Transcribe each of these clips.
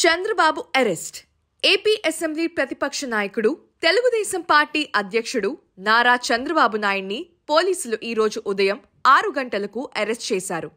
Chandrababu arrest AP assembly ప్రతిపక్ష నాయకుడు Telugu Desam party అధ్యక్షుడు నారా చంద్రబాబు నాయుడిని పోలీసులు ఈరోజు ఉదయం ఆరు గంటలకు అరెస్ట్ చేశారు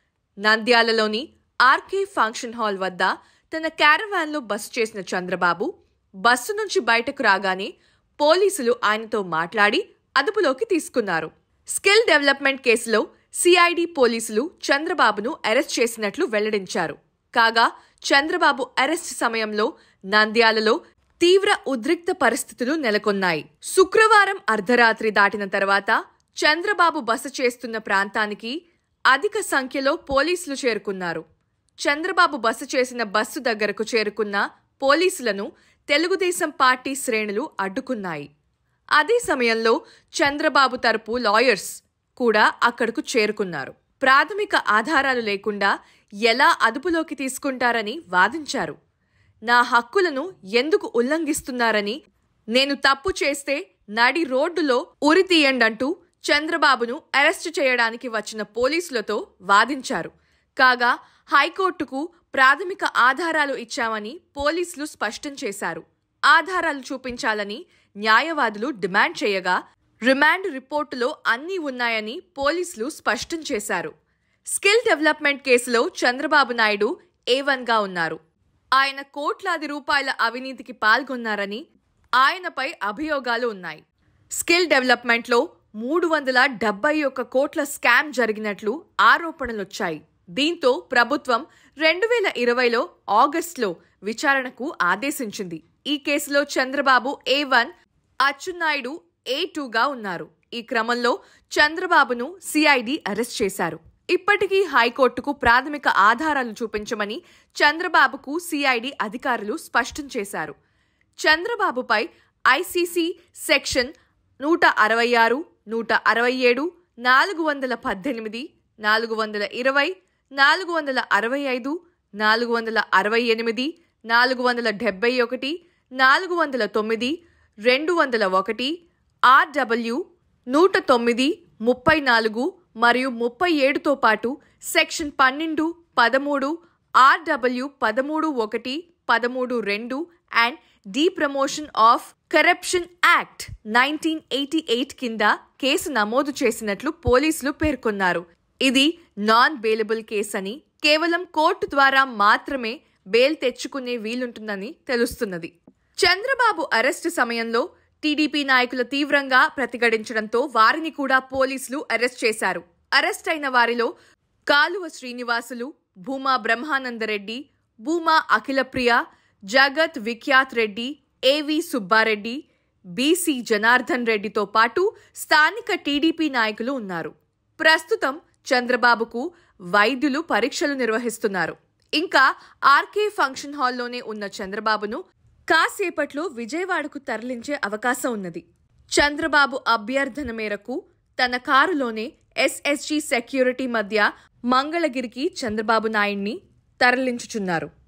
నంద్యాలలోని ఆర్కే ఫంక్షన్ హాల్ వద్ద తన క్యారవాన్లో బస్సు చేసిన చంద్రబాబు బస్సు నుంచి బయటకు రాగానే పోలీసులు ఆయనతో మాట్లాడి అదుపులోకి తీసుకున్నారు స్కిల్ డెవలప్మెంట్ కేసులో సిఐడి పోలీసులు చంద్రబాబును అరెస్ట్ చేసినట్లు వెల్లడించారు కాగా చంద్రబాబు అరెస్ట్ సమయంలో నంద్యాలలో తీవ్ర ఉద్రిక్త పరిస్థితులు నెలకొన్నాయి శుక్రవారం అర్ధరాత్రి దాటిన తర్వాత చంద్రబాబు బస చేస్తున్న ప్రాంతానికి అధిక సంఖ్యలో పోలీసులు చేరుకున్నారు చంద్రబాబు బస చేసిన బస్సు దగ్గరకు చేరుకున్న పోలీసులను తెలుగుదేశం పార్టీ శ్రేణులు అడ్డుకున్నాయి అదే సమయంలో చంద్రబాబు తరపు లాయర్స్ కూడా అక్కడకు చేరుకున్నారు ప్రాథమిక ఆధారాలు లేకుండా ఎలా అదుపులోకి తీసుకుంటారని వాదించారు నా హక్కులను ఎందుకు ఉల్లంఘిస్తున్నారని నేను తప్పు చేస్తే నడి రోడ్డులో ఉరి తీయండంటూ చంద్రబాబును అరెస్టు చేయడానికి వచ్చిన పోలీసులతో వాదించారు కాగా హైకోర్టుకు ప్రాథమిక ఆధారాలు ఇచ్చామని పోలీసులు స్పష్టం చేశారు ఆధారాలు చూపించాలని న్యాయవాదులు డిమాండ్ చేయగా రిమాండ్ రిపోర్టులో అన్నీ ఉన్నాయని పోలీసులు స్పష్టం చేశారు స్కిల్ డెవలప్మెంట్ కేసులో చంద్రబాబు నాయుడు ఏ గా ఉన్నారు ఆయన కోట్లాది రూపాయల అవినీతికి పాల్గొన్నారని ఆయనపై అభియోగాలు ఉన్నాయి స్కిల్ డెవలప్మెంట్లో మూడు వందల డెబ్బై ఒక్క కోట్ల స్కామ్ జరిగినట్లు ఆరోపణలొచ్చాయి దీంతో ప్రభుత్వం రెండు వేల ఇరవైలో ఆగస్టులో విచారణకు ఆదేశించింది ఈ కేసులో Chandrababu A one Atchannaidu A టూగా ఉన్నారు ఈ క్రమంలో చంద్రబాబును సిఐడి అరెస్ట్ చేశారు ఇప్పటికీ హైకోర్టుకు ప్రాథమిక ఆధారాలు చూపించమని చంద్రబాబుకు సిఐడి అధికారులు స్పష్టం చేశారు చంద్రబాబుపై ఐసీసీ సెక్షన్ నూట అరవై ఆరు నూట అరవై ఏడు నాలుగు వందల పద్దెనిమిది నాలుగు వందల ఇరవై నాలుగు వందల అరవై ఐదు నాలుగు వందల అరవై ఎనిమిది నాలుగు వందల డెబ్బై ఒకటి నాలుగు వందల తొమ్మిది రెండు వందల ఒకటి ఆర్డబ్ల్యూ నూట తొమ్మిది ముప్పై నాలుగు మరియు ముప్పై ఏడుతో పాటు సెక్షన్ పన్నెండు పదమూడు ఆర్డబ్ల్యూ పదమూడు ఒకటి పదమూడు రెండు and the prevention of corruption act nineteen eighty eight కింద కేసు నమోదు చేసినట్లు పోలీసులు పేర్కొన్నారు ఇది నాన్ బెయిలబుల్ కేసు అని కేవలం కోర్టు ద్వారా మాత్రమే బెయిల్ తెచ్చుకునే వీలుంటుందని తెలుస్తున్నది చంద్రబాబు అరెస్టు సమయంలో టీడీపీ నాయకులు తీవ్రంగా ప్రతిఘటించడంతో వారిని కూడా పోలీసులు అరెస్ట్ చేశారు అరెస్ట్ అయిన వారిలో కాలువ శ్రీనివాసులు భూమా బ్రహ్మానందరెడ్డి భూమా అఖిలప్రియ జగత్ విఖ్యాత్ రెడ్డి ఏవి సుబ్బారెడ్డి బీసీ జనార్దన్ రెడ్డితో పాటు స్థానిక టీడీపీ నాయకులు ఉన్నారు ప్రస్తుతం చంద్రబాబుకు వైద్యులు పరీక్షలు నిర్వహిస్తున్నారు ఇంకా ఆర్కే ఫంక్షన్ హాల్లోనే ఉన్న చంద్రబాబును కాసేపట్లో విజయవాడకు తరలించే అవకాశం ఉన్నది చంద్రబాబు అభ్యర్థన మేరకు తన కారులోనే ఎస్ఎస్జీ సెక్యూరిటీ మధ్య మంగళగిరికి చంద్రబాబు నాయుడిని తరలించుచున్నారు